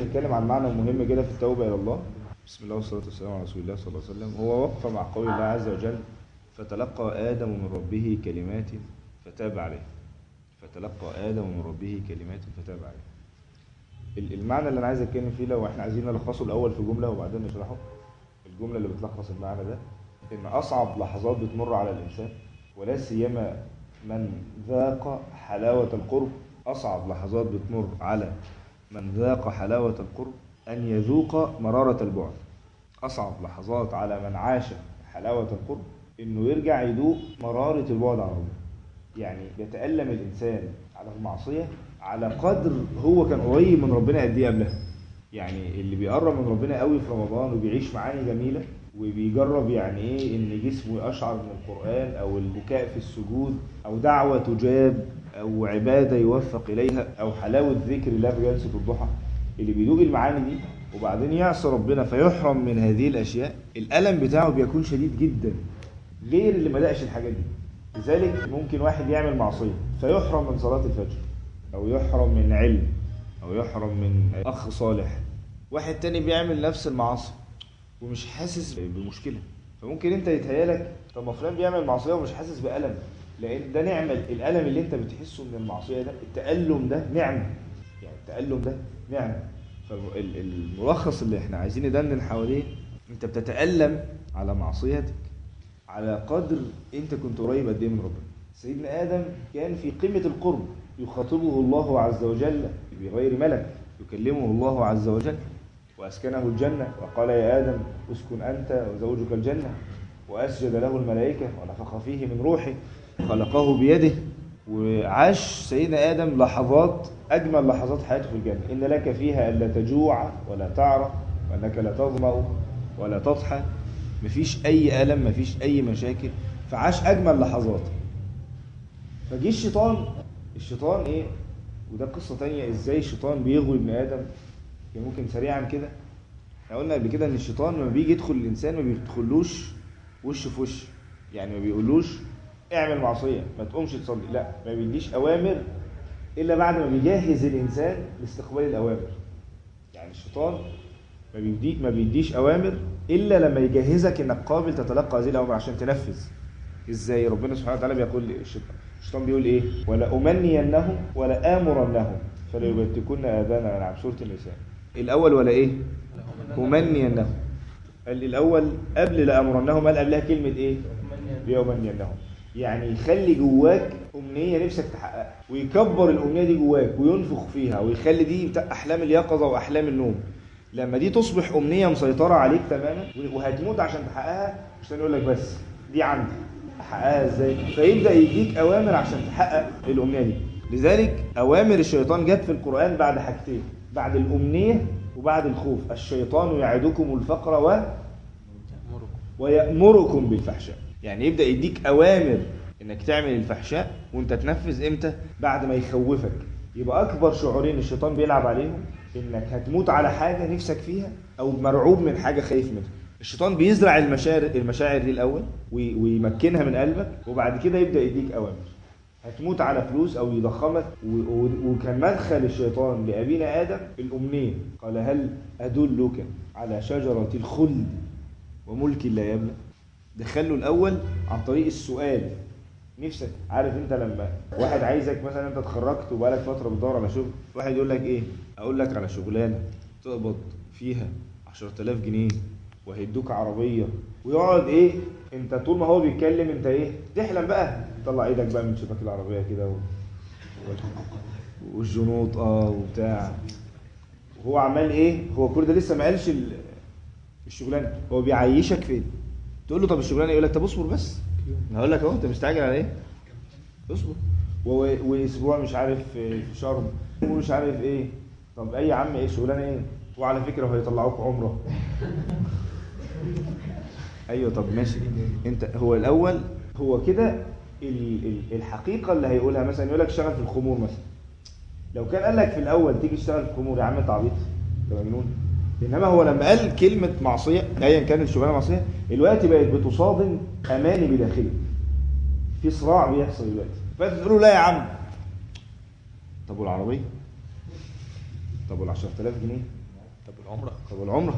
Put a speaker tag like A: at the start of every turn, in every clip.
A: نتكلم عن معنى مهم كده في التوبة إلى الله بسم الله والصلاة والسلام على رسول الله صلى الله عليه وسلم هو وقف مع قول الله عز وجل فتلقى آدم من ربه كلمات فتاب عليه فتلقى آدم من ربه كلمات فتاب عليه ال- المعنى اللي أنا عايز أتكلم فيه لو إحنا عايزين نلخصه الأول في جملة وبعدين نشرحه الجملة اللي بتلخص المعنى ده إن أصعب لحظات بتمر على الإنسان ولا سيما من ذاق حلاوة القرب أصعب لحظات بتمر على من ذاق حلاوة القرب أن يذوق مرارة البعد أصعب لحظات على من عاش حلاوة القرب إنه يرجع يذوق مرارة البعد عن ربنا يعني يتألم الإنسان على المعصية على قدر هو كان قريب من ربنا قد إيه قبلها يعني اللي بيقرب من ربنا قوي في رمضان وبيعيش معاني جميلة وبيجرب يعني ايه ان جسمه يشعر من القرآن او البكاء في السجود او دعوة تجاب او عبادة يوفق اليها او حلاوة ذكر الله في جلسة الضحى اللي بيدوق المعاني دي وبعدين يعصي ربنا فيحرم من هذه الاشياء الالم بتاعه بيكون شديد جدا غير اللي ما دقش الحاجات دي لذلك ممكن واحد يعمل معصية فيحرم من صلاة الفجر او يحرم من علم او يحرم من اخ صالح واحد تاني بيعمل نفس المعاصي ومش حاسس بمشكله فممكن انت يتهيالك طب ما فلان بيعمل معصيه ومش حاسس بالم لان ده نعمه الالم اللي انت بتحسه من المعصيه ده التالم ده نعمه يعني التالم ده نعمه فالملخص اللي احنا عايزين ندندن حواليه انت بتتالم على معصيتك على قدر انت كنت قريب قد ايه من ربنا سيدنا ادم كان في قمه القرب يخاطبه الله عز وجل بغير ملك يكلمه الله عز وجل وأسكنه الجنة وقال يا آدم اسكن أنت وزوجك الجنة وأسجد له الملائكة ونفخ فيه من روحه خلقه بيده وعاش سيدنا آدم لحظات أجمل لحظات حياته في الجنة إن لك فيها ألا تجوع ولا تعرى وأنك لا تظمأ ولا تضحى مفيش أي ألم مفيش أي مشاكل فعاش أجمل لحظات فجي الشيطان الشيطان إيه وده قصة تانية إزاي الشيطان بيغوي ابن آدم يعني ممكن سريعا كده احنا قلنا قبل كده ان الشيطان لما بيجي يدخل الانسان ما بيدخلوش وش في وش يعني ما بيقولوش اعمل معصيه ما تقومش تصلي لا ما بيديش اوامر الا بعد ما بيجهز الانسان لاستقبال الاوامر يعني الشيطان ما بيدي ما بيديش اوامر الا لما يجهزك انك قابل تتلقى هذه الاوامر عشان تنفذ ازاي ربنا سبحانه وتعالى بيقول الشيطان الشيطان بيقول ايه ولا امنينهم ولا امرنهم فلا يبتكن اذان الانعام سوره النساء الاول ولا ايه امنينهم قال الاول قبل لامرنهم قال قبلها كلمه ايه ليمنينهم يعني يخلي جواك امنيه نفسك تحققها ويكبر الامنيه دي جواك وينفخ فيها ويخلي دي بتاع احلام اليقظه واحلام النوم لما دي تصبح امنيه مسيطره عليك تماما وهتموت عشان تحققها مش يقول لك بس دي عندي احققها ازاي فيبدا يديك اوامر عشان تحقق الامنيه دي لذلك اوامر الشيطان جت في القران بعد حاجتين بعد الامنيه وبعد الخوف الشيطان يعدكم الفقر و ويأمركم بالفحشاء يعني يبدأ يديك أوامر إنك تعمل الفحشاء وأنت تنفذ إمتى بعد ما يخوفك يبقى أكبر شعورين الشيطان بيلعب عليهم إنك هتموت على حاجة نفسك فيها أو مرعوب من حاجة خايف منها الشيطان بيزرع المشاعر المشاعر دي الأول وي- ويمكنها من قلبك وبعد كده يبدأ يديك أوامر هتموت على فلوس او يضخمك و- و- وكان مدخل الشيطان لابينا ادم الامنيه قال هل ادلك على شجره الخلد وملك لا يبلى دخله الاول عن طريق السؤال نفسك عارف انت لما واحد عايزك مثلا انت اتخرجت وبقالك فتره بتدور على شغل واحد يقول لك ايه اقول لك على شغلانه تقبض فيها 10000 جنيه وهيدوك عربيه ويقعد ايه انت طول ما هو بيتكلم انت ايه تحلم بقى تطلع ايدك بقى من شباك العربيه كده و... والجنوط اه وبتاع وهو عمال ايه هو كل ده لسه ما قالش ال- الشغلانه هو بيعيشك فين تقول له طب الشغلانه يقول لك طب اصبر بس أنا هقول لك اهو انت مستعجل على ايه اصبر و- واسبوع مش عارف في شرم ومش عارف ايه طب اي يا عم ايه الشغلانه ايه وعلى فكره هو هيطلعوك عمره ايوه طب ماشي انت هو الاول هو كده ال- ال- الحقيقه اللي هيقولها مثلا يقول لك اشتغل في الخمور مثلا لو كان قال لك في الاول تيجي تشتغل في الخمور يا عم انت عبيط انت مجنون انما هو لما قال كلمه معصيه ايا كانت الشغلانه معصيه دلوقتي بقت بتصادم اماني بداخلك في صراع بيحصل دلوقتي فانت تقول له لا يا عم طب والعربيه طب وال 10000 جنيه
B: طب العمره
A: طب والعمره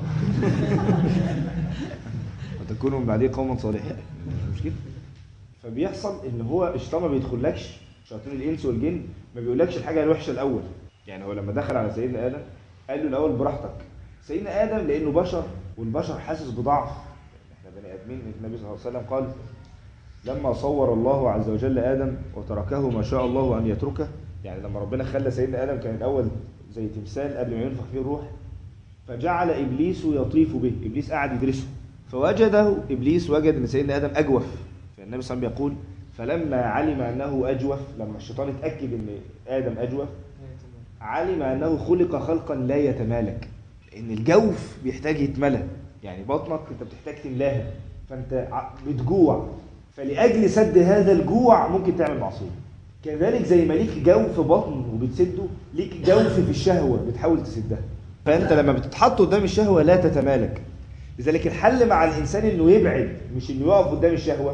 A: وتكونوا من بعديه قوما صالحين مش كده فبيحصل ان هو الشيطان ما بيدخلكش شياطين الانس والجن ما بيقولكش الحاجه الوحشه الاول يعني هو لما دخل على سيدنا ادم قال له الاول براحتك سيدنا ادم لانه بشر والبشر حاسس بضعف احنا بني ادمين النبي صلى الله عليه وسلم قال لما صور الله عز وجل ادم وتركه ما شاء الله ان يتركه يعني لما ربنا خلى سيدنا ادم كان الاول زي تمثال قبل ما ينفخ فيه الروح فجعل ابليس يطيف به ابليس قاعد يدرسه فوجده ابليس وجد ان سيدنا ادم اجوف فالنبي صلى الله عليه وسلم يقول فلما علم انه اجوف لما الشيطان اتاكد ان ادم اجوف علم انه خلق خلقا لا يتمالك لان الجوف بيحتاج يتملى يعني بطنك انت بتحتاج تملاها فانت ع- بتجوع فلاجل سد هذا الجوع ممكن تعمل معصيه كذلك زي ما ليك جوف بطن وبتسده ليك جوف في الشهوه بتحاول تسدها فانت لما بتتحط قدام الشهوه لا تتمالك لذلك الحل مع الانسان انه يبعد مش انه يقف قدام الشهوه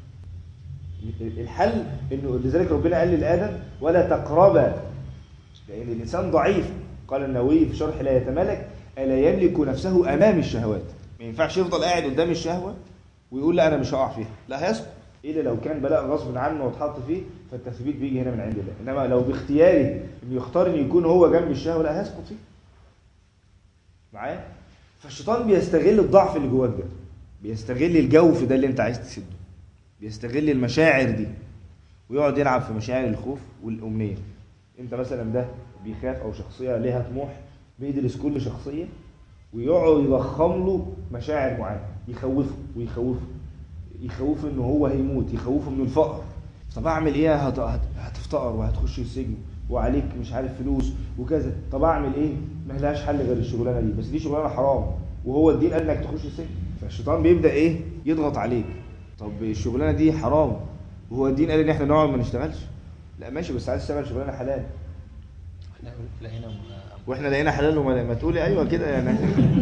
A: الحل انه لذلك ربنا قال للادم ولا تقربا لان الانسان ضعيف قال النووي في شرح لا يتمالك الا يملك نفسه امام الشهوات ما ينفعش يفضل قاعد قدام الشهوه ويقول لا انا مش هقع فيها لا هيسقط الا لو كان بلاء غصب عنه واتحط فيه فالتثبيت بيجي هنا من عند الله انما لو باختياره انه يختار انه يكون هو جنب الشهوه لا هيسقط فيه معايا فالشيطان بيستغل الضعف اللي جواك ده بيستغل الجوف ده اللي انت عايز تسده بيستغل المشاعر دي ويقعد يلعب في مشاعر الخوف والامنيه انت مثلا ده بيخاف او شخصيه ليها طموح بيدرس كل شخصيه ويقعد يضخم له مشاعر معينه يخوفه ويخوفه يخوفه ان هو هيموت يخوفه من الفقر طب اعمل ايه هت- هت- هتفتقر وهتخش السجن وعليك مش عارف فلوس وكذا طب اعمل ايه ما لهاش حل غير الشغلانه دي بس دي شغلانه حرام وهو الدين قال انك تخش السجن فالشيطان بيبدا ايه يضغط عليك طب الشغلانه دي حرام وهو الدين قال ان احنا نقعد ما نشتغلش لا ماشي بس عايز تشتغل شغلانه حلال
B: احنا لقينا م-
A: واحنا لقينا حلال وما ما تقولي ايوه كده يعني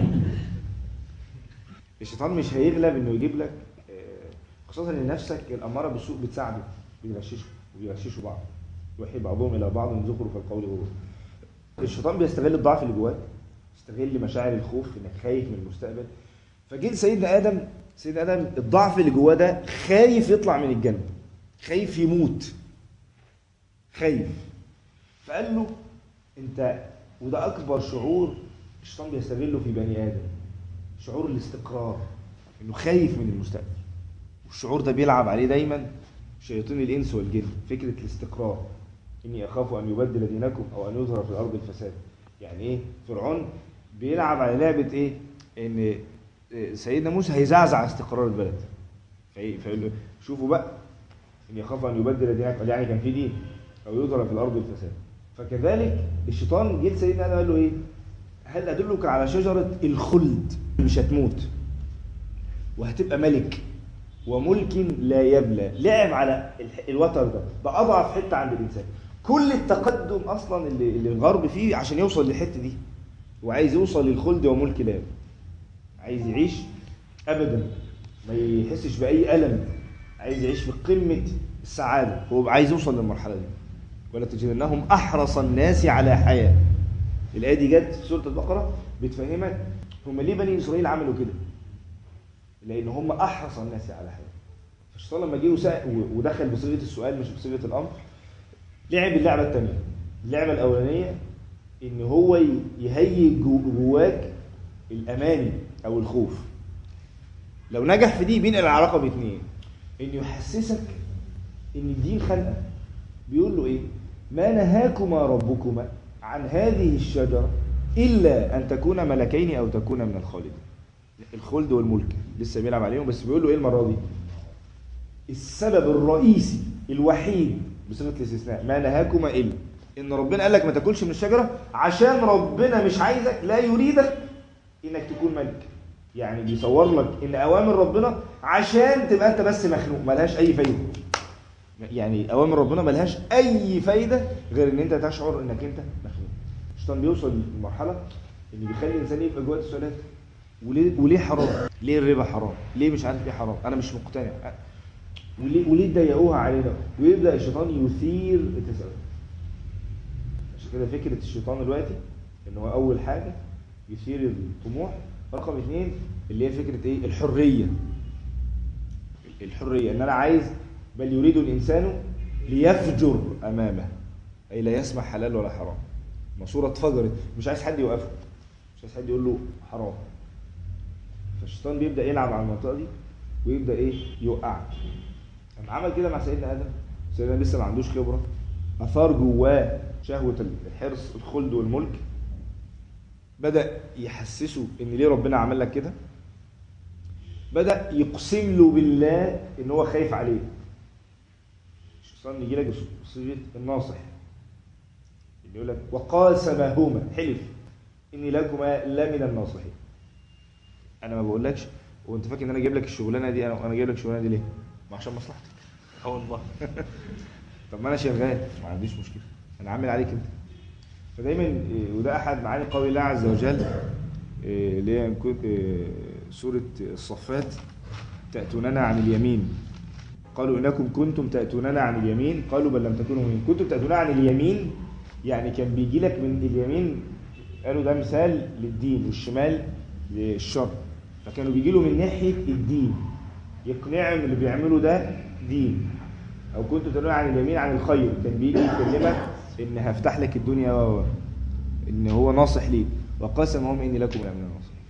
A: الشيطان مش هيغلب انه يجيب لك آه، خاصة ان نفسك الامارة بالسوء بتساعده بيغششوا وبيغششوا بعض يوحي بعضهم الى بعض زخرف القول غرور الشيطان بيستغل الضعف اللي جواك يستغل مشاعر الخوف انك خايف من المستقبل فجيل سيدنا ادم سيدنا ادم الضعف اللي جواه ده خايف يطلع من الجنة خايف يموت خايف فقال له انت وده اكبر شعور الشيطان بيستغله في بني ادم شعور الاستقرار انه خايف من المستقبل والشعور ده بيلعب عليه دايما شياطين الانس والجن فكره الاستقرار اني اخاف ان يبدل دينكم او ان يظهر في الارض الفساد يعني ايه فرعون بيلعب على لعبه ايه ان سيدنا موسى هيزعزع استقرار البلد في- فيقول له شوفوا بقى ان يخاف ان يبدل دينكم يعني كان في دين او يظهر في الارض الفساد فكذلك الشيطان جه سيدنا ادم قال له ايه هل ادلك على شجره الخلد مش هتموت وهتبقى ملك وملك لا يبلى لعب على الح- الوتر ده ده اضعف حته عند الانسان كل التقدم اصلا اللي, اللي الغرب فيه عشان يوصل للحته دي وعايز يوصل للخلد وملك لا يبلى عايز يعيش ابدا ما يحسش باي الم عايز يعيش في قمه السعاده هو عايز يوصل للمرحله دي ولا تجدنهم احرص الناس على حياه الايه دي جت في سوره البقره بتفهمك هم ليه بني اسرائيل عملوا كده لان هم احرص الناس على حياه فالشيطان لما جه وسأ- و- ودخل بصيغه السؤال مش بصيغه الامر لعب اللعبه الثانيه اللعبه الاولانيه ان هو ي- يهيج جو- جواك الاماني او الخوف لو نجح في دي بينقل العلاقه باثنين انه يحسسك ان الدين خلقه بيقول له ايه ما نهاكما ربكما عن هذه الشجره الا ان تكونا ملكين او تكونا من الخالدين الخلد والملك لسه بيلعب عليهم بس بيقول له ايه المره دي السبب الرئيسي الوحيد بصيغه الاستثناء ما نهاكما الا ان ربنا قال لك ما تاكلش من الشجره عشان ربنا مش عايزك لا يريدك انك تكون ملك يعني بيصور لك ان اوامر ربنا عشان تبقى انت بس مخنوق ملهاش اي فايده يعني اوامر ربنا ملهاش اي فايده غير ان انت تشعر انك انت مخنوق الشيطان بيوصل لمرحله ان بيخلي الانسان يبقى جواه السؤالات وليه وليه حرام؟ ليه الربا حرام؟ ليه مش عارف ايه حرام؟ انا مش مقتنع وليه وليه ضيقوها علينا؟ ويبدا الشيطان يثير التساؤل عشان كده فكره الشيطان دلوقتي ان هو اول حاجه يثير الطموح رقم اثنين اللي هي فكرة ايه الحرية الحرية ان انا عايز بل يريد الانسان ليفجر امامه اي لا يسمع حلال ولا حرام ماسورة اتفجرت مش عايز حد يوقفه مش عايز حد يقول له حرام فالشيطان بيبدأ يلعب على المنطقة دي ويبدأ ايه يوقعك لما عمل كده مع سيدنا ادم سيدنا آدم لسه ما عندوش خبرة اثار جواه شهوة الحرص الخلد والملك بدأ يحسسه ان ليه ربنا عمل لك كده بدأ يقسم له بالله ان هو خايف عليه الشيطان يجي لك بصيغه الناصح اللي يقول لك وقاسمهما حلف اني لكما لمن الناصحين انا ما بقولكش وانت فاكر ان انا جايب لك الشغلانه دي انا انا جايب لك الشغلانه دي ليه ما عشان مصلحتك
B: اه والله
A: طب ما انا شغال ما عنديش مشكله انا عامل عليك انت فدايما إيه، وده احد معاني قول الله عز وجل إيه، اللي هي نكون- إيه، سوره الصفات تاتوننا عن اليمين قالوا انكم كنتم تاتوننا عن اليمين قالوا بل لم تكونوا مؤمنين كنتم تاتوننا عن اليمين يعني كان بيجي لك من اليمين قالوا ده مثال للدين والشمال للشر فكانوا بيجي له من ناحيه الدين يقنعهم اللي بيعملوا ده دين او كنت تدل عن اليمين عن الخير كان بيجي يكلمك ان هفتح لك الدنيا و و- ان هو ناصح ليك وقسمهم اني لكم لمن الناصحين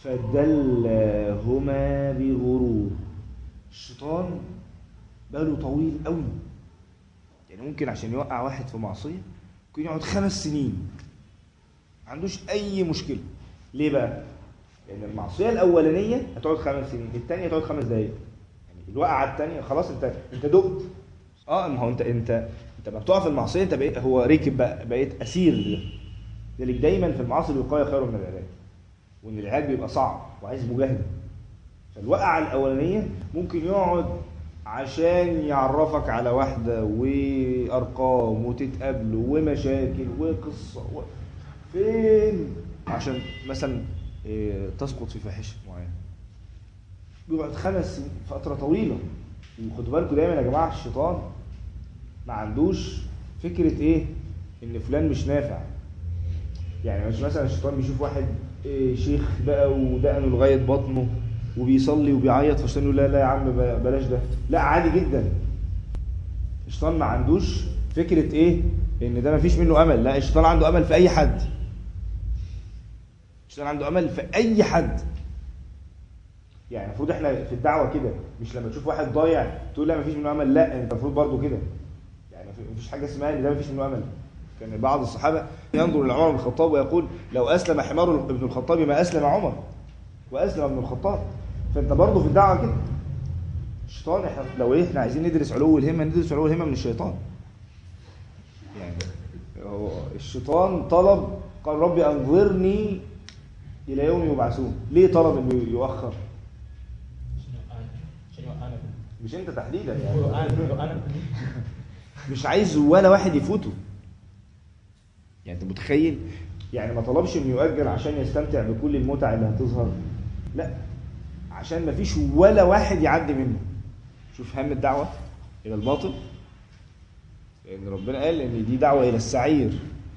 A: فدلهما بغرور الشيطان باله طويل قوي يعني ممكن عشان يوقع واحد في معصيه ممكن يقعد خمس سنين ما عندوش اي مشكله ليه بقى لان المعصيه الاولانيه هتقعد خمس سنين الثانيه هتقعد خمس دقائق يعني الوقعه الثانيه خلاص انت انت دقت اه ما هو انت انت انت لما بتقع في المعصيه انت بقيت هو ركب بقى بقيت اسير لده لذلك دايما في المعاصي الوقايه خير من العلاج وان العلاج بيبقى صعب وعايز مجاهده فالوقعه الاولانيه ممكن يقعد عشان يعرفك على واحده وارقام وتتقابلوا ومشاكل وقصه و... فين عشان مثلا إيه، تسقط في فاحشه معينه بيقعد خمس سنين فتره طويله وخدوا بالكم دايما يا جماعه الشيطان ما عندوش فكره ايه ان فلان مش نافع يعني مش مثلا الشيطان بيشوف واحد إيه شيخ بقى ودقنه لغايه بطنه وبيصلي وبيعيط فالشيطان يقول لا لا يا عم ب- بلاش ده لا عادي جدا الشيطان ما عندوش فكره ايه ان ده ما فيش منه امل لا الشيطان عنده امل في اي حد الشيطان عنده امل في اي حد يعني المفروض احنا في الدعوه كده مش لما تشوف واحد ضايع تقول لا مفيش منه امل لا انت المفروض برضه كده يعني مفي- مفيش حاجه اسمها ان ده مفيش منه امل كان بعض الصحابه ينظر الى عمر بن الخطاب ويقول لو اسلم حمار ابن الخطاب ما اسلم عمر واسلم ابن الخطاب فانت برضه في الدعوه كده الشيطان احنا لو ايه احنا عايزين ندرس علو الهمه ندرس علو الهمه من الشيطان يعني هو الشيطان طلب قال ربي انظرني الى يوم يبعثون ليه طلب انه يؤخر
B: عشان يوقعنا
A: مش انت تحديدا
B: يوقعنا
A: يعني
B: يوقعنا
A: مش عايز ولا واحد يفوته يعني انت متخيل يعني ما طلبش انه يؤجل عشان يستمتع بكل المتع اللي هتظهر لا عشان ما فيش ولا واحد يعدي منه شوف هم الدعوه الى الباطل لان ربنا قال ان دي دعوه الى السعير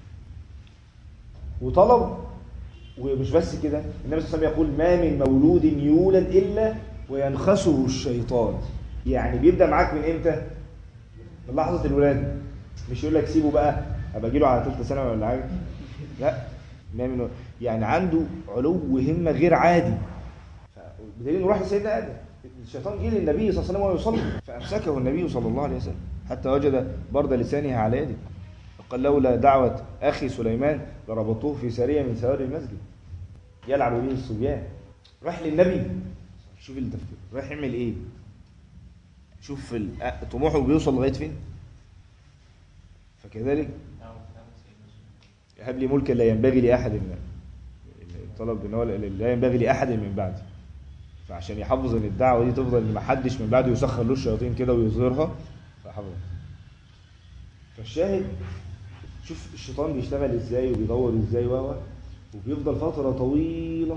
A: وطلب ومش بس كده النبي صلى الله عليه وسلم يقول ما من مولود يولد الا وينخسه الشيطان يعني بيبدا معاك من امتى من لحظه الولاده مش يقول لك سيبه بقى ابقى اجي له على ثالثه ثانوي ولا حاجه لا ما من يعني عنده علو همه غير عادي بدليل انه راح لسيدنا ادم الشيطان جه للنبي صلى الله عليه وسلم وهو يصلي فامسكه النبي صلى الله عليه وسلم حتى وجد برد لسانه على يده فقال لولا دعوه اخي سليمان لربطوه في ساريه من سواري المسجد يلعب به الصبيان راح للنبي شوف التفكير رايح يعمل ايه شوف ال- أ- طموحه بيوصل لغايه فين فكذلك هب لي ملكا لا ينبغي لاحد من طلب ان هو لا ينبغي لاحد من بعدي فعشان يحافظ ان الدعوه دي تفضل ان ما حدش من بعده يسخر له الشياطين كده ويظهرها فحافظ فالشاهد شوف الشيطان بيشتغل ازاي وبيدور ازاي و و- وبيفضل فتره طويله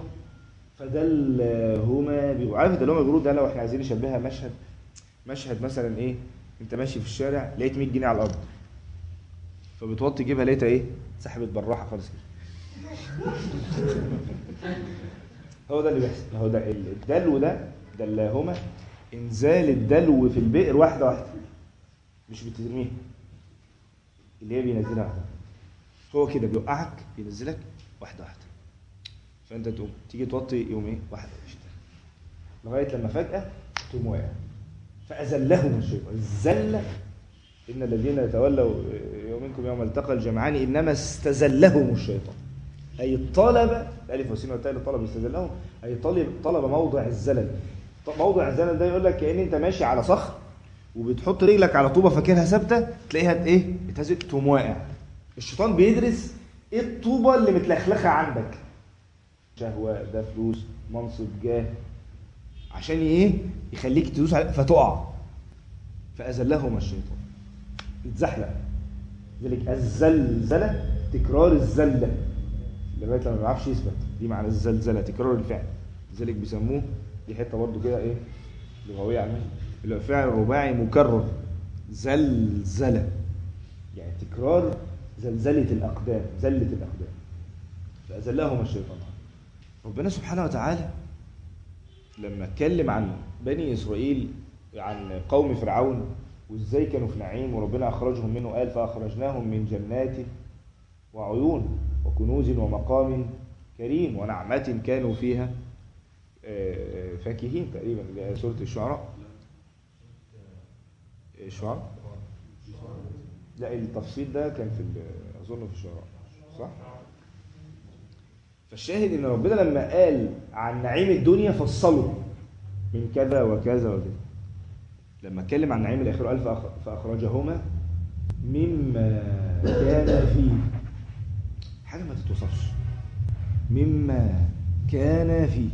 A: فدلهما بيبقوا عارف دلهما بيقولوا ده لو احنا عايزين نشبهها مشهد مشهد مثلا ايه انت ماشي في الشارع لقيت 100 جنيه على الارض فبتوطي جيبها لقيتها ايه سحبت بالراحه خالص كده هو ده اللي بيحصل هو ده الدلو ده دلاهما انزال الدلو في البئر واحده واحده مش بترميها اللي هي بينزلها واحده هو كده بيوقعك بينزلك واحده واحده فانت تقوم تيجي توطي يوم ايه واحده واحده لغايه لما فجاه تقوم واقع فازلهم الشيطان الزله ان الذين يتولوا منكم يوم التقى الجمعان انما استزلهم الشيطان اي طلب الالف والسين والتاء طلب استزلهم اي طلب طلب موضع الزلل موضع الزلل ده يقول لك كان انت ماشي على صخر وبتحط رجلك على طوبه فاكرها ثابته تلاقيها ايه بتهزك تقوم واقع الشيطان بيدرس ايه الطوبه اللي متلخلخه عندك شهوه ده فلوس منصب جاه عشان ايه يخليك تدوس عليه فتقع فازلهما الشيطان يتزحلق لذلك الزلزله تكرار الزله لغايه لما ما يعرفش يثبت دي معنى الزلزله تكرار الفعل لذلك بيسموه دي حته برضو كده ايه لغويه عنها اللي هو فعل رباعي مكرر زلزله يعني تكرار زلزله الاقدام زله الاقدام فازلهما الشيطان ربنا سبحانه وتعالى لما اتكلم عن بني اسرائيل عن قوم فرعون وازاي كانوا في نعيم وربنا اخرجهم منه قال فاخرجناهم من جنات وعيون وكنوز ومقام كريم ونعمة كانوا فيها فاكهين تقريبا سورة الشعراء الشعراء لا التفصيل ده كان في اظن في الشعراء صح فالشاهد ان ربنا لما قال عن نعيم الدنيا فصله من كذا وكذا وكذا لما اتكلم عن نعيم الاخره قال فاخرجهما مما كان فيه حاجه ما تتوصفش مما كان فيه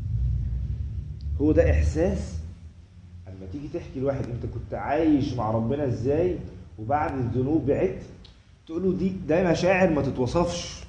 A: هو ده احساس اما تيجي تحكي لواحد انت كنت عايش مع ربنا ازاي وبعد الذنوب بعدت تقول له دي ده مشاعر ما تتوصفش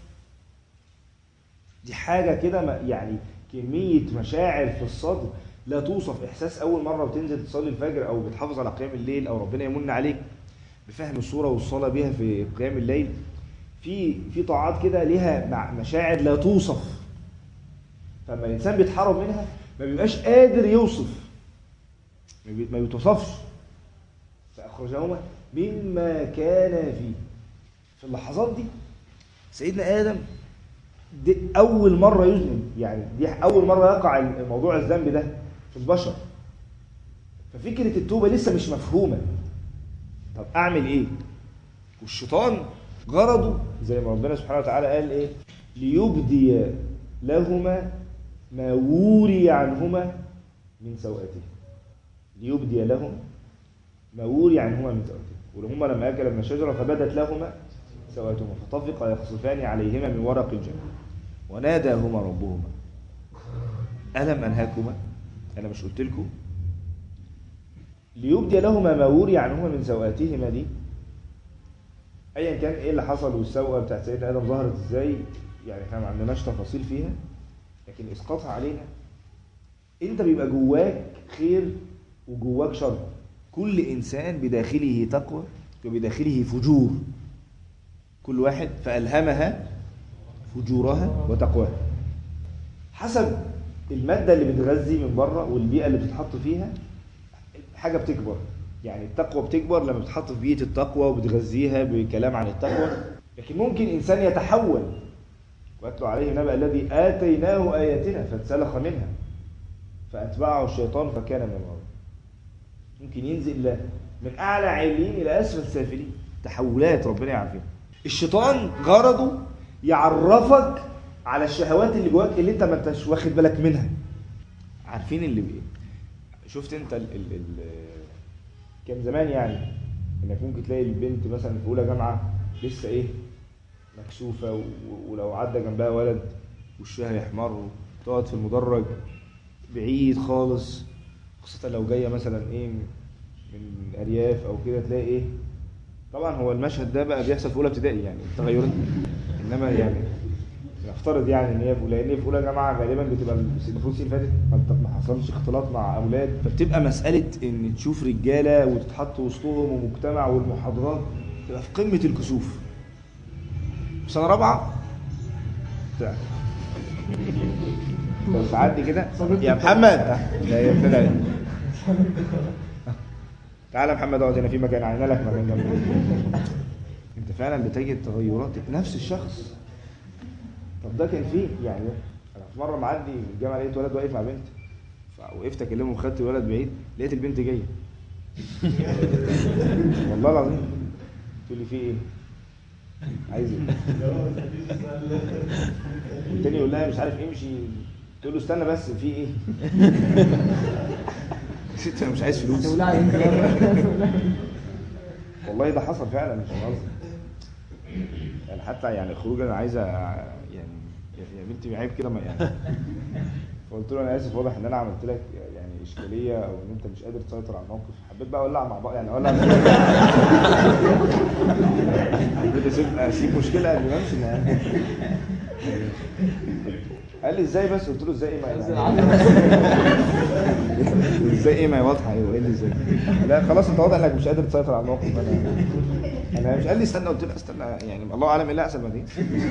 A: دي حاجه كده يعني كميه مشاعر في الصدر لا توصف احساس اول مره بتنزل تصلي الفجر او بتحافظ على قيام الليل او ربنا يمن عليك بفهم الصوره والصلاه بيها في قيام الليل في في طاعات كده ليها مشاعر لا توصف فلما الانسان بيتحرم منها ما بيبقاش قادر يوصف ما بيتوصفش فاخرجهما مما كان فيه في اللحظات دي سيدنا ادم دي اول مره يذنب يعني دي اول مره يقع موضوع الذنب ده في البشر ففكره التوبه لسه مش مفهومه طب اعمل ايه والشيطان غرضه زي ما ربنا سبحانه وتعالى قال ايه ليبدي لهما ما وري عنهما من سوءاته ليبدي لهم ما وري عنهما من سوءاته وهما لما اكل من الشجره فبدت لهما سوءاتهما فطفقا يخصفان عليهما من ورق الجنه وناداهما ربهما الم انهاكما انا مش قلت لكم ليبدي لهما ما وري عنهما من سوءاتهما دي ايا كان ايه اللي حصل والسوءه بتاعت سيدنا ادم ظهرت ازاي يعني احنا ما عندناش تفاصيل فيها لكن اسقاطها علينا انت بيبقى جواك خير وجواك شر كل انسان بداخله تقوى وبداخله فجور كل واحد فالهمها فجورها وتقواها حسب الماده اللي بتغذي من بره والبيئه اللي بتتحط فيها حاجه بتكبر يعني التقوى بتكبر لما بتحط في بيئه التقوى وبتغذيها بكلام عن التقوى لكن ممكن انسان يتحول واتلو عليه نبأ الذي اتيناه اياتنا فانسلخ منها فاتبعه الشيطان فكان من الغاوين ممكن ينزل من اعلى عاليين الى اسفل سافلين تحولات ربنا يعافينا الشيطان غرضه يعرفك على الشهوات اللي جواك اللي انت ما انتش واخد بالك منها عارفين اللي بيه شفت انت ال ال ال كان زمان يعني انك ممكن تلاقي البنت مثلا في اولى جامعه لسه ايه مكسوفه و- ولو عدى جنبها ولد وشها يحمر وتقعد في المدرج بعيد خالص خاصة لو جاية مثلا ايه من ارياف او كده تلاقي ايه طبعا هو المشهد ده بقى بيحصل في اولى ابتدائي يعني التغيرات انما يعني نفترض يعني ان هي في لان في اولى جامعه غالبا بتبقى المفروض السنه اللي فاتت ما ما حصلش اختلاط مع اولاد فبتبقى مساله ان تشوف رجاله وتتحط وسطهم ومجتمع والمحاضرات تبقى في قمه الكسوف في سنه رابعه بتاع بس عدي كده يا محمد لا يا ابن لا تعالى يا محمد اقعد هنا في مكان عينا لك مكان جنبي انت فعلا بتجد تغيرات نفس الشخص طب ده كان فيه يعني انا في مره معدي من الجامعه لقيت ولد واقف مع بنت فوقفت اكلمه وخدت الولد بعيد لقيت البنت جايه والله العظيم تقول لي في ايه؟ عايز ايه؟ والتاني يقول لها مش عارف امشي تقول له استنى بس في ايه؟ ست انا مش عايز فلوس والله ده حصل فعلا مش بهزر يعني حتى يعني خروج انا عايزه يعني يا بنتي عيب كده ما يعني فقلت له انا اسف واضح ان انا عملت لك يعني اشكاليه او ان انت مش قادر تسيطر على الموقف حبيت بقى اولع مع بعض يعني اولع حبيت اسيب اسيب مشكله قبل ما امشي يعني. قال لي ازاي بس قلت له ازاي ايه ما يعني ازاي ايه ما هي واضحه ايوه ايه اللي ازاي لا خلاص انت واضح انك مش قادر تسيطر على الموقف انا انا مش قال لي استنى قلت له استنى يعني الله اعلم ايه اللي هيحصل بعدين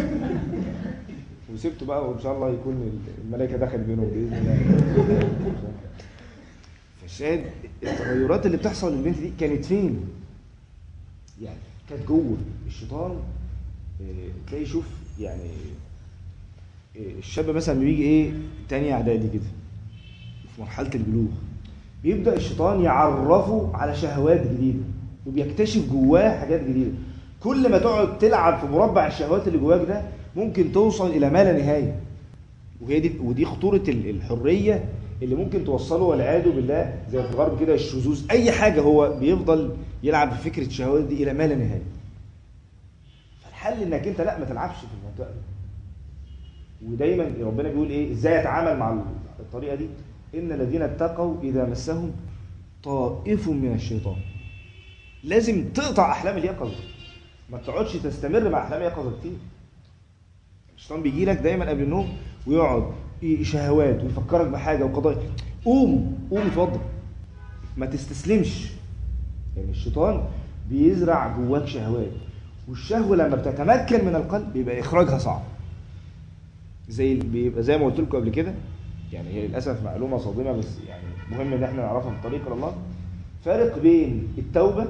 A: وسبته بقى وان شاء الله يكون الملائكه دخل بينهم باذن الله فالشاهد التغيرات اللي بتحصل للبنت دي كانت فين؟ يعني كانت جوه الشيطان آه، تلاقي شوف يعني آه، الشاب مثلا بيجي ايه تاني اعدادي كده في مرحله البلوغ بيبدا الشيطان يعرفه على شهوات جديده وبيكتشف جواه حاجات جديده كل ما تقعد تلعب في مربع الشهوات اللي جواك ده ممكن توصل الى ما لا نهايه وهي دي ودي خطوره ال- الحريه اللي ممكن توصله والعياذ بالله زي في الغرب كده الشذوذ اي حاجه هو بيفضل يلعب في فكره الشهوات دي الى ما لا نهايه فالحل انك انت لا ما تلعبش في المنطقه دي ودايما ربنا بيقول ايه ازاي اتعامل مع الطريقه دي ان الذين اتقوا اذا مسهم طائف من الشيطان لازم تقطع احلام اليقظه ما تقعدش تستمر مع احلام اليقظه كتير الشيطان بيجي لك دايما قبل النوم ويقعد ي- شهوات ويفكرك بحاجه وقضايا قوم قوم اتوضى ما تستسلمش يعني الشيطان بيزرع جواك شهوات والشهوه لما بتتمكن من القلب بيبقى اخراجها صعب زي بيبقى زي ما قلت لكم قبل كده يعني هي للاسف معلومه صادمه بس يعني مهم ان احنا نعرفها في طريق الله فارق بين التوبه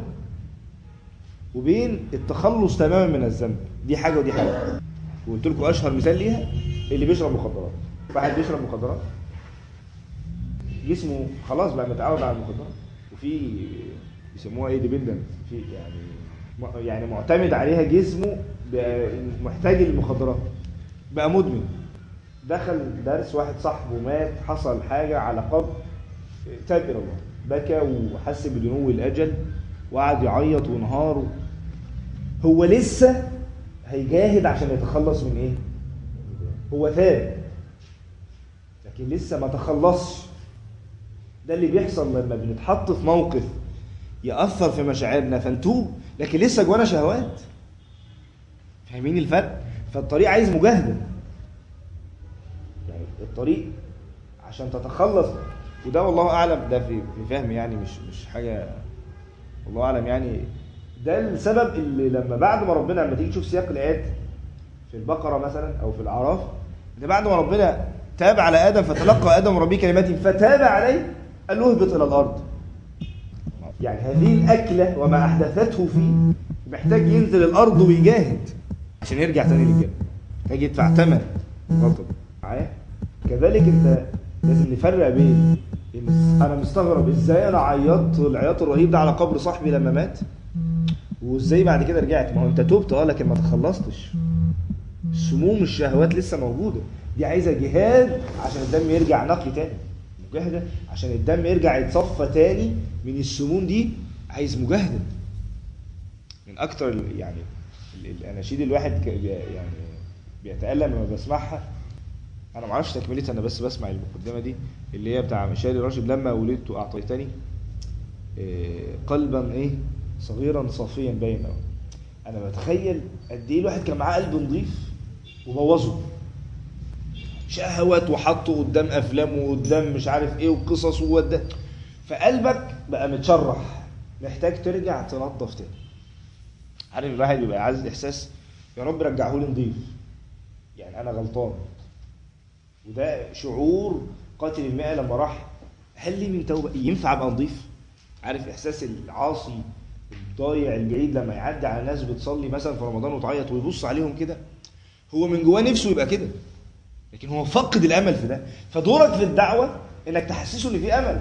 A: وبين التخلص تماما من الذنب دي حاجه ودي حاجه وقلت لكم اشهر مثال ليها اللي بيشرب مخدرات واحد بيشرب مخدرات جسمه خلاص بقى متعود على المخدرات وفي بيسموها ايه ديبندنت في يعني م- يعني معتمد عليها جسمه بقى محتاج المخدرات بقى مدمن دخل درس واحد صاحبه مات حصل حاجه على قبر تاب الى الله بكى وحس بدنو الاجل وقعد يعيط وانهار هو لسه هيجاهد عشان يتخلص من ايه هو تاب لكن لسه ما تخلصش ده اللي بيحصل لما بنتحط في موقف يأثر في مشاعرنا فنتوب لكن لسه جوانا شهوات فاهمين الفرق فالطريق عايز مجاهدة يعني الطريق عشان تتخلص وده والله اعلم ده في في فهم يعني مش مش حاجه والله اعلم يعني ده السبب اللي لما بعد ما ربنا لما تيجي تشوف سياق الايات في البقره مثلا او في الاعراف ان بعد ما ربنا تاب على ادم فتلقى ادم ربي كلمات فتاب عليه قال له اهبط الى الارض يعني هذه الاكله وما احدثته فيه محتاج ينزل الارض ويجاهد عشان يرجع تاني للجنه محتاج يدفع ثمن غلطه معايا كذلك انت لازم نفرق بين إن انا مستغرب ازاي انا عيطت العياط الرهيب ده على قبر صاحبي لما مات وازاي بعد كده رجعت ما هو انت تبت اه لكن ما تخلصتش سموم الشهوات لسه موجوده دي عايزه جهاد عشان الدم يرجع نقي تاني مجاهده عشان الدم يرجع يتصفى تاني من السموم دي عايز مجاهده من اكتر ال- يعني ال- الاناشيد الواحد ك- بي- يعني بيتالم لما بسمعها انا ما اعرفش تكملتها انا بس بسمع المقدمه دي اللي هي بتاع مشاري راشد لما ولدت اعطيتني إيه، قلبا ايه صغيرا صافيا باين أوي. انا بتخيل قد ايه الواحد كان معاه قلب نظيف وبوظه شهوات وحطه قدام افلام وقدام مش عارف ايه وقصص وده فقلبك بقى متشرح محتاج ترجع تنظف تاني عارف الواحد بيبقى عايز احساس يا رب رجعه لي نظيف يعني انا غلطان وده شعور قاتل المئة لما راح هل لي من توبة ينفع ابقى نضيف عارف احساس العاصي الضايع البعيد لما يعدي على ناس بتصلي مثلا في رمضان وتعيط ويبص عليهم كده هو من جواه نفسه يبقى كده لكن هو فقد الامل في ده فدورك في الدعوه انك تحسسه ان في امل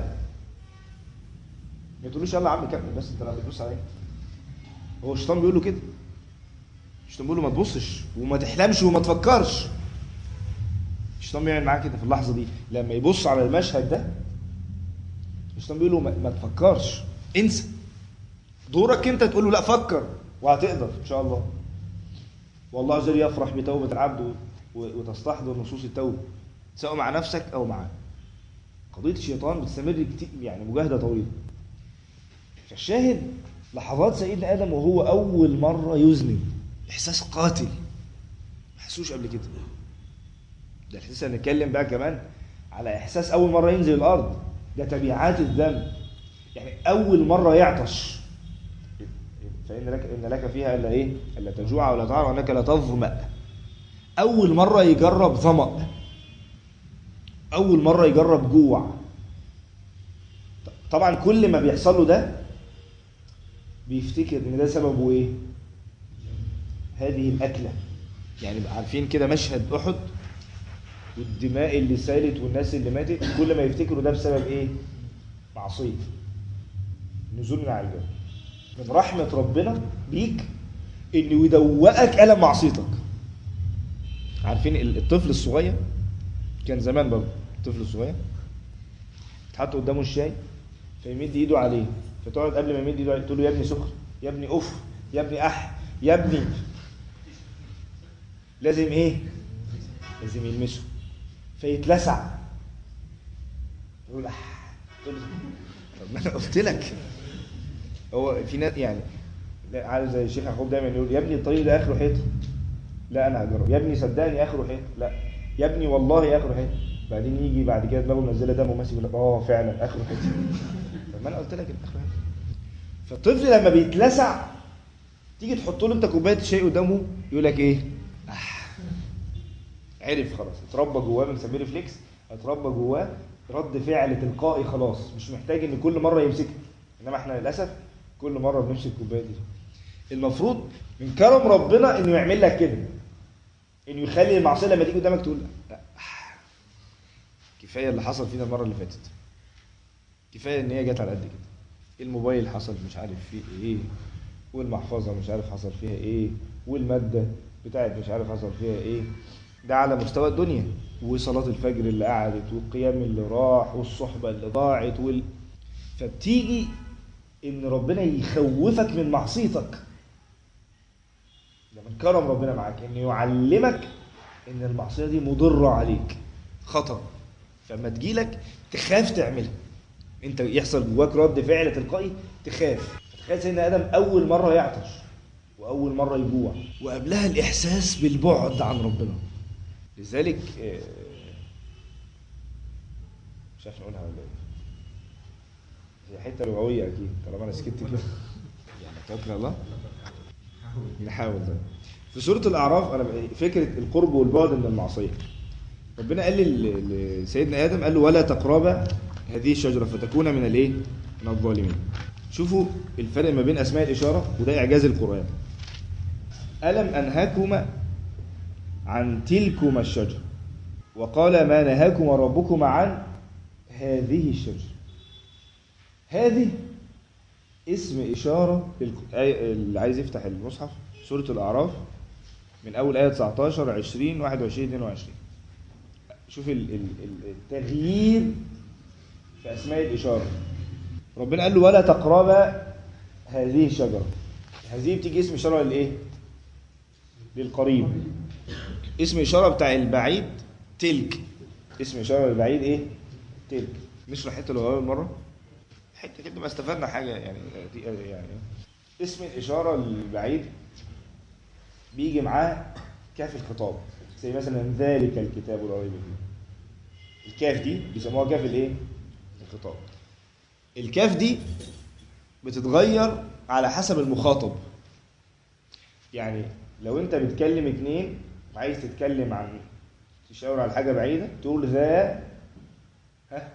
A: ما تقولوش يلا يا عم كمل بس انت لا بتبص عليا هو الشيطان بيقول له كده الشيطان بيقول له ما تبصش وما تحلمش وما تفكرش الشيطان بيعمل معاه كده في اللحظه دي لما يبص على المشهد ده الشيطان بيقول له ما, ما تفكرش انسى دورك انت تقول له لا فكر وهتقدر ان شاء الله والله عز وجل يفرح بتوبه العبد و- و- وتستحضر نصوص التوبه سواء مع نفسك او معاه قضيه الشيطان بتستمر كتير يعني مجاهده طويله فالشاهد لحظات سيدنا ادم وهو اول مره يذنب احساس قاتل ما حسوش قبل كده ده احساس هنتكلم بقى كمان على احساس اول مره ينزل الارض ده تبعات الذنب يعني اول مره يعطش فان لك ان لك فيها الا ايه الا تجوع ولا تعرى وانك لا تظمأ اول مره يجرب ظمأ اول مره يجرب جوع طبعا كل ما بيحصل له ده بيفتكر ان ده سببه ايه هذه الاكله يعني بقى عارفين كده مشهد احد والدماء اللي سالت والناس اللي ماتت كل ما يفتكروا ده بسبب ايه معصيه نزول من على الجبل من رحمه ربنا بيك انه يدوقك الم معصيتك عارفين ال- الطفل الصغير كان زمان برضه الطفل الصغير تحط قدامه الشاي فيمد ايده عليه فتقعد قبل ما يمد ايده عليه تقول له يا ابني سخن يا ابني اوف يا ابني اح يا ابني لازم ايه لازم يلمسه فيتلسع يقول اح تقول له طب ما انا قلت لك هو في ناس يعني لا، عارف زي الشيخ يعقوب دايما يقول يا ابني الطريق ده اخره حيط لا انا هجرب يا ابني صدقني اخره حيط لا يا ابني والله اخره حيط بعدين يجي بعد كده دماغه منزله دم وماسك يقول لك اه فعلا اخره حيط طب ما انا قلت لك اخره حيط فالطفل لما بيتلسع تيجي تحط له انت كوبايه شاي قدامه يقول لك ايه آه. عرف خلاص اتربى جواه بنسميه ريفلكس اتربى جواه رد فعل تلقائي خلاص مش محتاج ان كل مره يمسكها انما احنا للاسف كل مره بنمسك الكوبايه دي المفروض من كرم ربنا انه يعمل لك كده انه يخلي المعصيه لما تيجي قدامك تقول لا كفايه اللي حصل فينا المره اللي فاتت كفايه ان هي جت على قد كده الموبايل حصل مش عارف فيه ايه والمحفظه مش عارف حصل فيها ايه والماده بتاعت مش عارف حصل فيها ايه ده على مستوى الدنيا وصلاه الفجر اللي قعدت والقيام اللي راح والصحبه اللي ضاعت وال... فبتيجي ان ربنا يخوفك من معصيتك ده من كرم ربنا معاك انه يعلمك ان المعصيه دي مضره عليك خطر فلما تجيلك تخاف تعملها انت يحصل جواك رد فعل تلقائي تخاف تخيل سيدنا ادم اول مره يعطش واول مره يجوع وقبلها الاحساس بالبعد عن ربنا لذلك آه، مش عارف نقولها ولا ايه هي حته لغويه اكيد طالما انا سكت كده يعني توكل على الله نحاول ده في سوره الاعراف انا فكره القرب والبعد من المعصيه ربنا قال لل- لسيدنا ادم قال له ولا تقربا هذه الشجره فتكون من الايه من الظالمين شوفوا الفرق ما بين اسماء الاشاره وده اعجاز القران الم انهاكما عن تلكما الشجره وقال ما نهاكما ربكما عن هذه الشجره هذه اسم إشارة للك- آية- اللي عايز يفتح المصحف سورة الأعراف من أول آية 19 20 21 22 شوف ال- ال- ال- التغيير في أسماء الإشارة ربنا قال له ولا تقربا هذه الشجرة هذه بتيجي اسم إشارة للإيه؟ للقريب اسم إشارة بتاع البعيد تلك اسم إشارة للبعيد إيه؟ تلك نشرح حتة لغوية مرة حته كده ما استفدنا حاجه يعني دي يعني اسم الاشاره البعيد بيجي معاه كاف الخطاب زي مثلا ذلك الكتاب لا ريب فيه الكاف دي بيسموها كاف الايه الخطاب الكاف دي بتتغير على حسب المخاطب يعني لو انت بتكلم اتنين عايز تتكلم عن تشاور على حاجه بعيده تقول ذا ها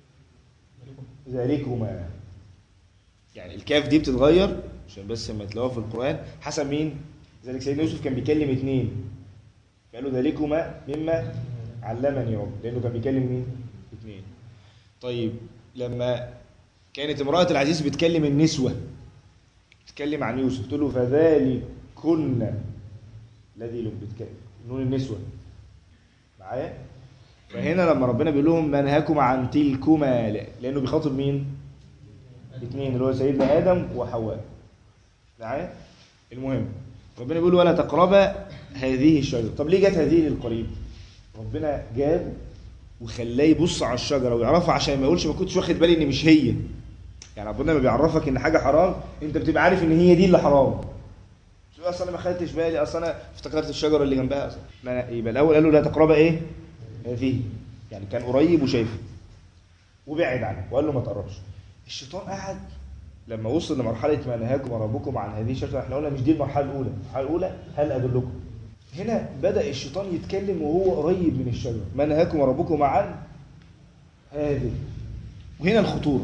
A: ذلكما يعني الكاف دي بتتغير عشان بس لما تلاقوها في القران حسب مين ذلك سيدنا يوسف كان بيكلم اتنين قال له ذلكما مما علمني رب لانه كان بيكلم مين اتنين طيب لما كانت امراه العزيز بتكلم النسوه بتتكلم عن يوسف تقول له فذلكن الذي لم بتكلم نون النسوه معايا فهنا لما ربنا بيقول لهم ما نهاكم عن تلكما لانه بيخاطب مين الاثنين اللي هو سيدنا ادم وحواء معايا المهم ربنا بيقول ولا تقربا هذه الشجره طب ليه جت هذه للقريب ربنا جاب وخلاه يبص على الشجره ويعرفها عشان ما يقولش ما كنتش واخد بالي ان مش هي يعني ربنا ما بيعرفك ان حاجه حرام انت بتبقى عارف ان هي دي اللي حرام تقول اصل انا ما خدتش بالي اصل انا افتكرت الشجره اللي جنبها اصلا لا يبقى الاول قال له لا تقربا ايه هذه يعني كان قريب وشايفه وبعد عنه وقال له ما تقربش الشيطان قعد لما وصل لمرحله ما نهاكم ربكم عن هذه الشجره احنا قلنا مش دي المرحله الاولى المرحله الاولى هل ادلكم هنا بدا الشيطان يتكلم وهو قريب من الشجره ما نهاكم ربكم عن هذه وهنا الخطوره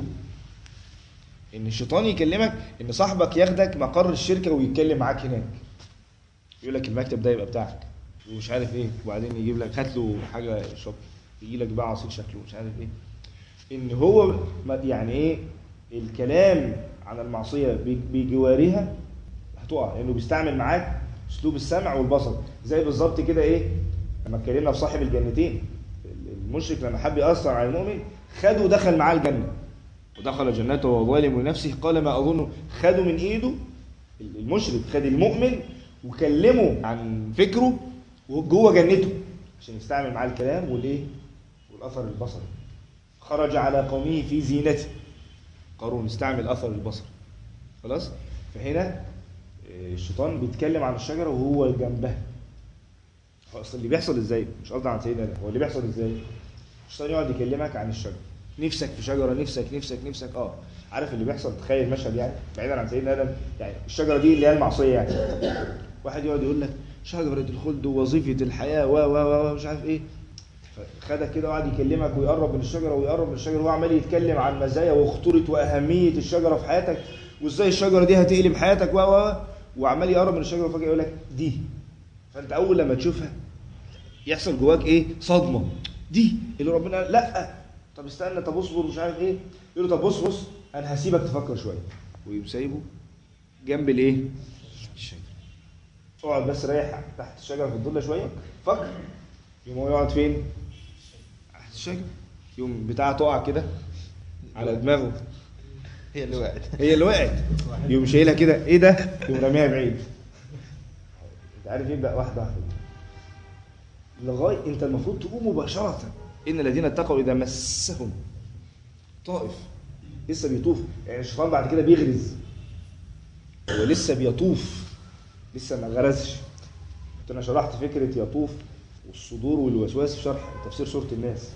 A: ان الشيطان يكلمك ان صاحبك ياخدك مقر الشركه ويتكلم معاك هناك يقول لك المكتب ده يبقى بتاعك ومش عارف ايه وبعدين يجيب لك هات له حاجه يشرب يجي لك بقى عصير شكله مش عارف ايه ان هو ما- يعني ايه الكلام عن المعصيه ب- بجوارها هتقع لانه بيستعمل معاك اسلوب السمع والبصر زي بالظبط كده ايه لما اتكلمنا في صاحب الجنتين المشرك لما حب ياثر على المؤمن خده ودخل معاه الجنه ودخل جنته وهو ظالم لنفسه قال ما اظن خده من ايده المشرك خد المؤمن وكلمه عن فكره جوه جنته عشان يستعمل معاه الكلام والايه والاثر البصري خرج على قومه في زينته قارون استعمل اثر البصر خلاص فهنا آه، الشيطان بيتكلم عن الشجره وهو جنبها هو اصل اللي بيحصل ازاي مش قصدي عن سيدنا آدم، هو اللي بيحصل ازاي الشيطان يقعد يكلمك عن الشجره نفسك في شجره نفسك نفسك نفسك اه عارف اللي بيحصل تخيل مشهد يعني بعيدا عن سيدنا ادم يعني الشجره دي اللي هي المعصيه يعني واحد يقعد يقول لك شجره الخلد ووظيفه الحياه و و و و مش عارف ايه خدك كده وقعد يكلمك ويقرب من الشجره ويقرب من الشجره وهو عمال يتكلم عن مزايا وخطوره واهميه الشجره في حياتك وازاي الشجره دي هتقلب حياتك و و و وعمال يقرب من الشجره وفجاه يقول لك دي فانت اول لما تشوفها يحصل جواك ايه صدمه دي اللي ربنا قال لا طب استنى طب اصبر مش عارف ايه يقول له طب بص بص انا هسيبك تفكر شويه ويقوم سايبه جنب الايه الشجره اقعد بس ريح تحت الشجره في الظل شويه فكر يقوم هو يقعد فين تحت الشجره يقوم بتاعه تقع كده على دماغه
B: هي اللي وقعت
A: هي اللي وقعت يقوم شايلها كده ايه ده يقوم راميها بعيد انت عارف يبدا واحده واحده لغايه انت المفروض تقوم مباشره ان الذين اتقوا اذا مسهم طائف لسه بيطوف يعني الشيطان بعد كده بيغرز هو لسه بيطوف لسه ما غرزش كنت انا شرحت فكره يطوف والصدور والوسواس في شرح تفسير سوره الناس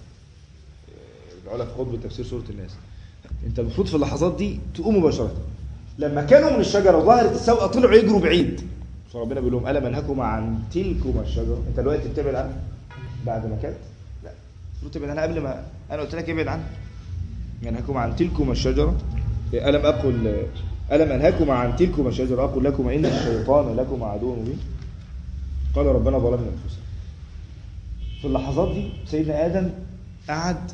A: العلا في خطبه تفسير سوره الناس انت المفروض في اللحظات دي تقوم مباشره لما كانوا من الشجره وظهرت السوءه طلعوا يجروا بعيد فربنا بيقول لهم الا منهكما عن تلكما الشجره انت دلوقتي بتبعد عنها بعد ما كانت لا المفروض تبعد عنها قبل ما انا قلت لك ابعد عنها منهكما عن تلكما الشجره الم اقل الم انهكما عن تلكما الشجره اقول لكما ان الشيطان لكما عدو مبين قال ربنا ظلمنا انفسنا في اللحظات دي سيدنا ادم قعد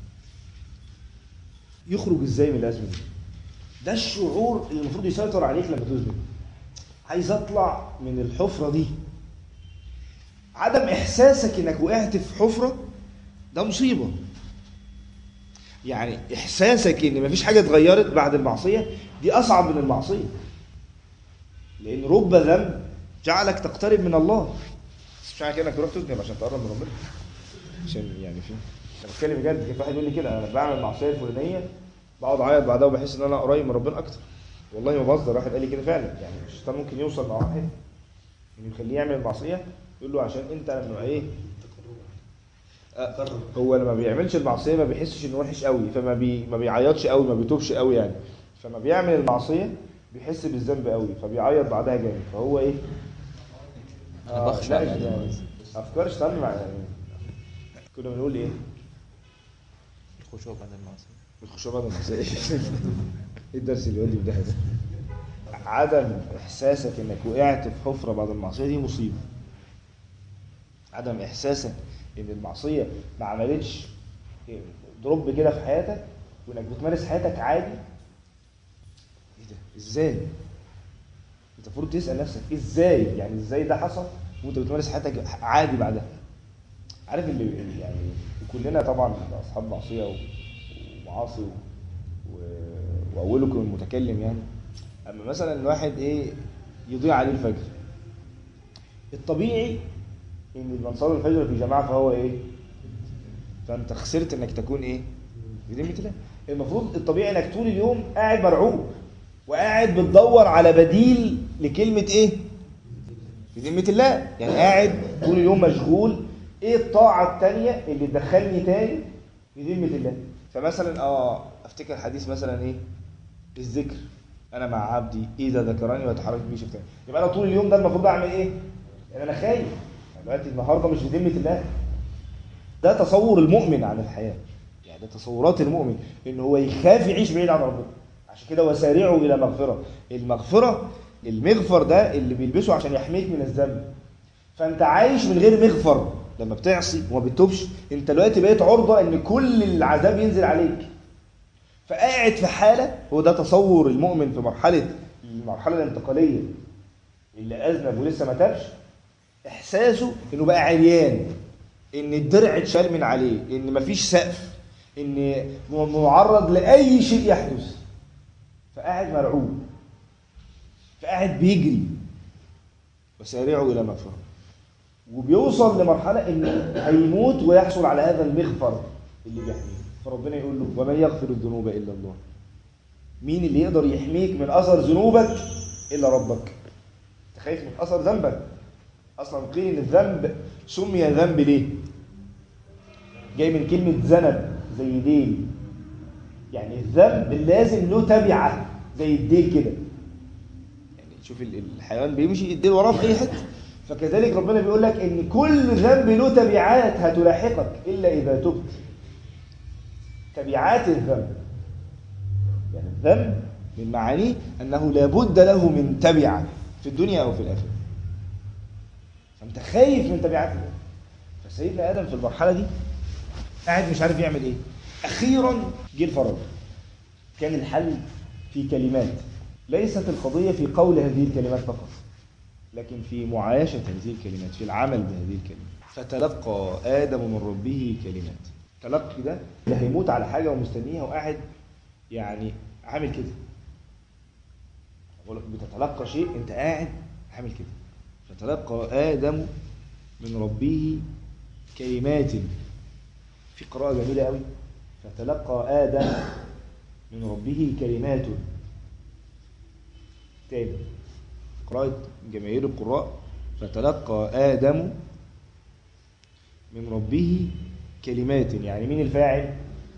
A: يخرج ازاي من الازمه دي ده الشعور اللي المفروض يسيطر عليك لما تذنب عايز اطلع من الحفره دي عدم احساسك انك وقعت في حفره ده مصيبه يعني احساسك ان مفيش حاجه اتغيرت بعد المعصيه دي اصعب من المعصيه لان رب ذنب جعلك تقترب من الله بس مش معنى كده انك تروح تذنب عشان تقرب من ربنا عشان يعني في انا بتكلم بجد كان في واحد يقول لي كده انا بعمل المعصيه الفلانيه بقعد اعيط بعدها وبحس ان انا قريب من ربنا اكتر والله ما بهزر واحد قال لي كده فعلا يعني الشيطان ممكن يوصل مع واحد انه يخليه يعمل المعصيه يقول له عشان انت لما ايه آه، هو لما بيعملش المعصيه ما بيحسش انه وحش قوي فما بي ما بيعيطش قوي ما بيتوبش قوي يعني فما بيعمل المعصيه بيحس بالذنب قوي فبيعيط بعدها جامد فهو ايه
B: أنا بخشى
A: لا،
B: على
A: يعني
B: الناس.
A: افكار اشتغل مع يعني كنا بنقول ايه
B: الخشوع بعد المعصية
A: الخشوع بعد المعصيه ايه الدرس اللي يودي في ده ده عدم احساسك انك وقعت في حفره بعد المعصيه دي مصيبه عدم احساسك ان المعصيه ما عملتش دروب كده في حياتك وانك بتمارس حياتك عادي ايه ده ازاي انت المفروض تسال نفسك ازاي يعني ازاي ده حصل وانت بتمارس حياتك عادي بعدها عارف اللي اللي يعني كلنا طبعا اصحاب معصيه و- ومعاصي و... و... واولكم المتكلم يعني اما مثلا الواحد ايه يضيع عليه الفجر الطبيعي ان من صلى الفجر في جماعه فهو ايه فانت خسرت انك تكون ايه بذمه الله المفروض الطبيعي انك طول اليوم قاعد مرعوب وقاعد بتدور على بديل لكلمه ايه بذمه الله يعني قاعد طول اليوم مشغول ايه الطاعه التانية اللي تدخلني تاني بذمه الله فمثلا اه افتكر حديث مثلا ايه الذكر انا مع عبدي اذا ذكرني ويتحرك بي شفتاني يبقى انا طول اليوم ده المفروض اعمل ايه يعني انا خايف دلوقتي النهارده مش بذمه الله ده تصور المؤمن عن الحياه يعني ده تصورات المؤمن ان هو يخاف يعيش بعيد عن ربنا عشان كده وسارعوا الى مغفره المغفره المغفر ده اللي بيلبسه عشان يحميك من الذنب فانت عايش من غير مغفر لما بتعصي وما بتتوبش انت دلوقتي بقيت عرضه ان كل العذاب ينزل عليك فقاعد في حاله هو ده تصور المؤمن في مرحله المرحله الانتقاليه اللي اذنب ولسه ما تابش احساسه انه بقى عريان ان الدرع اتشال من عليه ان مفيش سقف ان معرض لاي شيء يحدث فقاعد مرعوب فقاعد بيجري وسارعوا الى مغفره وبيوصل لمرحله ان هيموت ويحصل على هذا المغفر اللي بيحميه فربنا يقول له ومن يغفر الذنوب الا الله مين اللي يقدر يحميك من اثر ذنوبك الا ربك انت خايف من اثر ذنبك اصلا قيل ان الذنب سمي ذنب ليه جاي من كلمه ذنب زي ديل يعني الذنب لازم له تبعه زي الديل كده يعني شوف ال- الحيوان بيمشي الديل وراه في اي حته فكذلك ربنا بيقول لك ان كل ذنب له تبعات هتلاحقك الا اذا تبت تبعات الذنب يعني الذنب من معانيه انه لابد له من تبعه في الدنيا او في الاخره فانت خايف من تبعات الذنب فسيدنا ادم في المرحله دي قاعد مش عارف يعمل ايه اخيرا جه الفرج كان الحل في كلمات ليست القضيه في قول هذه الكلمات فقط لكن في معايشه هذه الكلمات في العمل بهذه الكلمات فتلقى ادم من ربه كلمات تلقي ده اللي هيموت على حاجه ومستنيها وقاعد يعني عامل كده بقول لك بتتلقى شيء انت قاعد عامل كده فتلقى ادم من ربه كلمات في قراءة جميلة قوي فتلقى آدم من ربه كلمات تاني قراءة جماهير القراء فتلقى آدم من ربه كلمات يعني مين الفاعل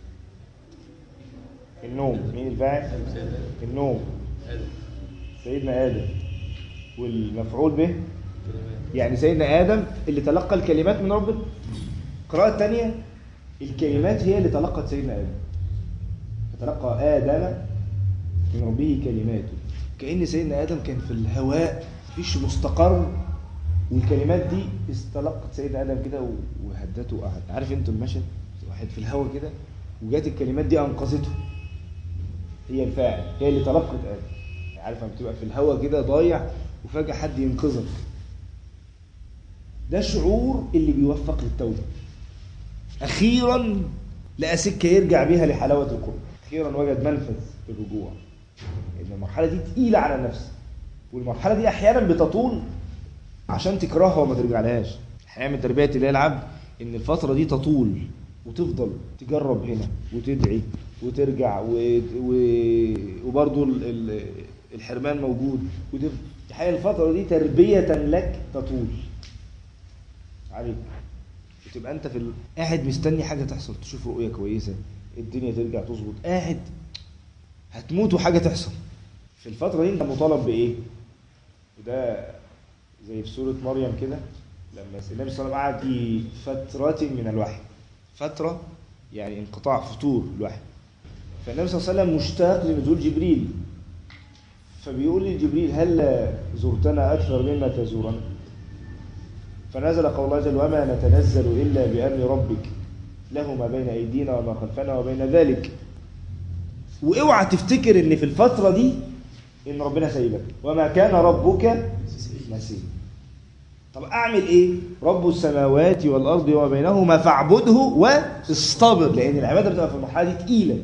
A: النوم مين الفاعل النوم سيدنا آدم والمفعول به يعني سيدنا آدم اللي تلقى الكلمات من ربنا القراءة الثانية الكلمات هي اللي تلقت سيدنا آدم فتلقى آدم من ربه كلمات كأن سيدنا آدم كان في الهواء مفيش مستقر والكلمات دي استلقت سيدنا آدم كده و- وهدته وقعد عارف انتوا المشهد واحد في الهواء كده وجات الكلمات دي أنقذته هي الفاعل هي اللي تلقت آدم يعني عارف لما بتبقى في الهواء كده ضايع وفجأة حد ينقذك ده شعور اللي بيوفق للتوبة أخيرا لقى سكة يرجع بيها لحلاوة القرب أخيرا وجد منفذ للرجوع لأن المرحلة دي تقيلة على النفس والمرحلة دي أحيانا بتطول عشان تكرهها وما ترجعلهاش الحقيقة من تربية الله العبد إن الفترة دي تطول وتفضل تجرب هنا وتدعي وترجع و... و... وبرضه ال... ال... الحرمان موجود وتفضل الحقيقة الفترة دي تربية لك تطول عليك وتبقى انت في ال... قاعد مستني حاجه تحصل تشوف رؤيه كويسه الدنيا ترجع تظبط قاعد هتموت وحاجه تحصل في الفتره دي انت مطالب بايه وده زي في سوره مريم كده لما النبي صلى الله عليه وسلم قعد في فترة من الوحي فترة يعني انقطاع فتور الوحي فالنبي صلى الله عليه وسلم مشتاق لنزول جبريل فبيقول لجبريل هل زرتنا أكثر مما تزورنا فنزل قول الله جل وما نتنزل إلا بأمر ربك له ما بين أيدينا وما خلفنا وبين ذلك واوعى تفتكر ان في الفترة دي ان ربنا سايبك وما كان ربك نسيا طب اعمل ايه رب السماوات والارض وما بينهما فاعبده واصطبر لان العباده بتبقى في المرحله دي تقيله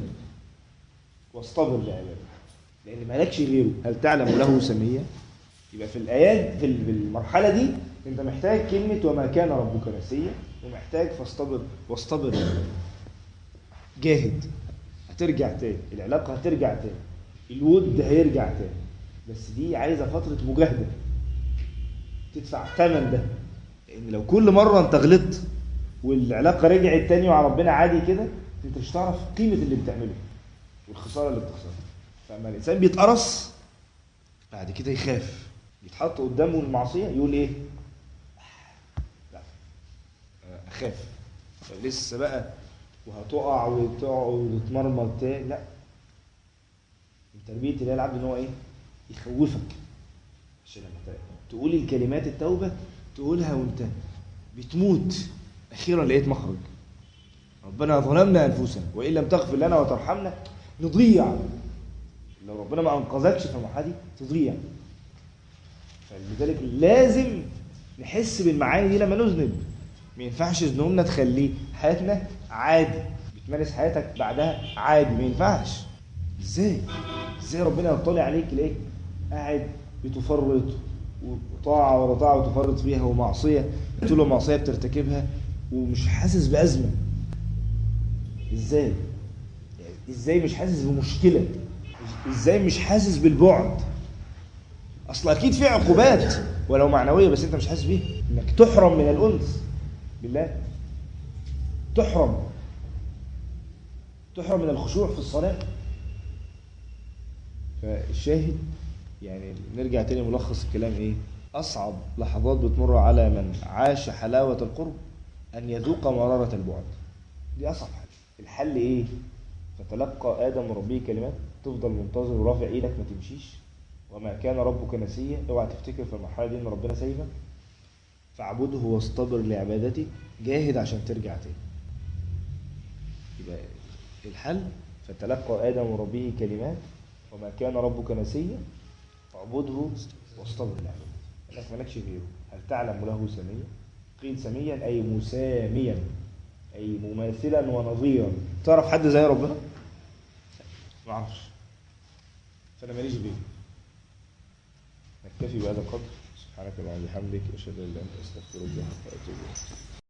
A: واصطبر لعباده لان مالكش غيره هل تعلم له سميه يبقى في الايات في ال- في المرحله دي انت محتاج كلمه وما كان ربك نسيا ومحتاج فاصطبر واصطبر لعباده. جاهد هترجع تاني العلاقه هترجع تاني الود هيرجع تاني بس دي عايزه فتره مجاهده تدفع ثمن ده لان لو كل مره انت غلطت والعلاقه رجعت تاني مع ربنا عادي كده انت مش هتعرف قيمه اللي بتعمله والخساره اللي بتخسرها فاما الانسان بيتقرص بعد كده يخاف يتحط قدامه المعصيه يقول ايه لا اخاف لسه بقى وهتقع وتقع وتتمرمط تاني لا من تربيه الله العبد ان هو ايه يخوفك عشان لما ت- تقول الكلمات التوبه تقولها وانت بتموت اخيرا لقيت مخرج ربنا ظلمنا انفسنا وان لم تغفر لنا وترحمنا نضيع لو ربنا ما انقذكش في المرحله دي تضيع فلذلك لازم نحس بالمعاني دي لما نذنب ما ينفعش ذنوبنا تخليه حياتنا عادي بتمارس حياتك بعدها عادي ما ينفعش ازاي ازاي ربنا يطلع عليك يلاقيك قاعد بتفرط وطاعة ورا طاعة وتفرط فيها ومعصية تقول له معصية بترتكبها ومش حاسس بأزمة ازاي يعني ازاي مش حاسس بمشكلة ازاي مش حاسس بالبعد اصل اكيد في عقوبات ولو معنويه بس انت مش حاسس بيها انك تحرم من الانس بالله تحرم تحرم من الخشوع في الصلاه فالشاهد يعني نرجع تاني ملخص الكلام ايه اصعب لحظات بتمر على من عاش حلاوه القرب ان يذوق مراره البعد دي اصعب حاجه الحل ايه فتلقى ادم من ربه كلمات تفضل منتظر ورافع ايدك ما تمشيش وما كان ربك نسيا اوعى تفتكر في المرحله دي ان ربنا سايبك فاعبده واصطبر لعبادته جاهد عشان ترجع تاني يبقى الحل فتلقى ادم من ربه كلمات وما كان ربك نسيا فاعبده واصطبر لعبادته انك مالكش غيره هل تعلم له سميا قيل سميا اي مساميا اي مماثلا ونظيرا تعرف حد زي ربنا ما اعرفش فانا ماليش غيره نكتفي بهذا القدر سبحانك اللهم وبحمدك اشهد ان لا اله الا انت استغفرك واتوب اليك